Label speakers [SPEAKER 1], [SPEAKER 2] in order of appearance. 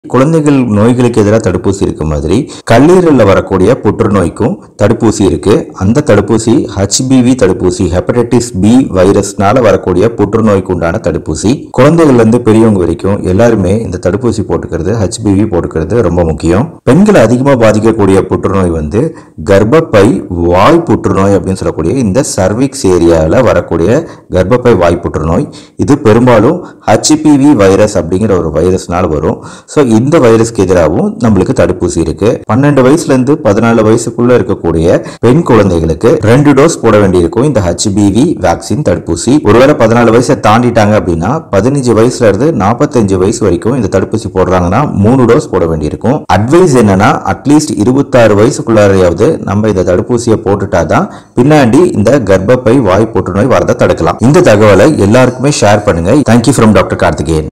[SPEAKER 1] குழந்தைகள் நோய்களுக்கு எதிராக தடுப்பூசி இருக்க மாதிரி கல்லீரலில் வரக்கூடிய புற்றுநோய்க்கும் தடுப்பூசி இருக்கு அந்த தடுப்பூசி ஹச்பிவி தடுப்பூசி ஹெப்படைட்டிஸ் பி வைரஸ்னால வரக்கூடிய புற்றுநோய்க்கு உண்டான தடுப்பூசி குழந்தைகள்ல இருந்து பெரியவங்க வரைக்கும் எல்லாருமே இந்த தடுப்பூசி போட்டுக்கிறது ஹச்பிவி போட்டுக்கிறது ரொம்ப முக்கியம் பெண்களை அதிகமாக பாதிக்கக்கூடிய புற்றுநோய் வந்து கர்ப்பப்பை வாய் புற்றுநோய் அப்படின்னு சொல்லக்கூடிய இந்த சர்விக்ஸ் ஏரியாவில் வரக்கூடிய கர்ப்பப்பை வாய் புற்றுநோய் இது பெரும்பாலும் ஹச்பிவி வைரஸ் அப்படிங்கிற ஒரு வைரஸ்னால வரும் ஸோ இந்த வைரஸ்க்கு எதிராகவும் நம்மளுக்கு தடுப்பூசி இருக்கு பன்னெண்டு வயசுல இருந்து பதினாலு வயசுக்குள்ள இருக்கக்கூடிய பெண் குழந்தைகளுக்கு ரெண்டு டோஸ் போட வேண்டியிருக்கும் இந்த ஹச்பிவி வேக்சின் தடுப்பூசி ஒருவேளை பதினாலு வயசை தாண்டிட்டாங்க அப்படின்னா பதினஞ்சு வயசுல இருந்து நாற்பத்தஞ்சு வயசு வரைக்கும் இந்த தடுப்பூசி போடுறாங்கன்னா மூணு டோஸ் போட வேண்டியிருக்கும் அட்வைஸ் என்னன்னா அட்லீஸ்ட் இருபத்தாறு வயசுக்குள்ளாரையாவது நம்ம இந்த தடுப்பூசியை போட்டுட்டாதான் பின்னாடி இந்த கர்ப்பப்பை வாய் புற்றுநோய் வரதை தடுக்கலாம் இந்த தகவலை எல்லாருக்குமே ஷேர் பண்ணுங்க தேங்க்யூ ஃப்ரம் டாக்டர் கார்த்திகேயன்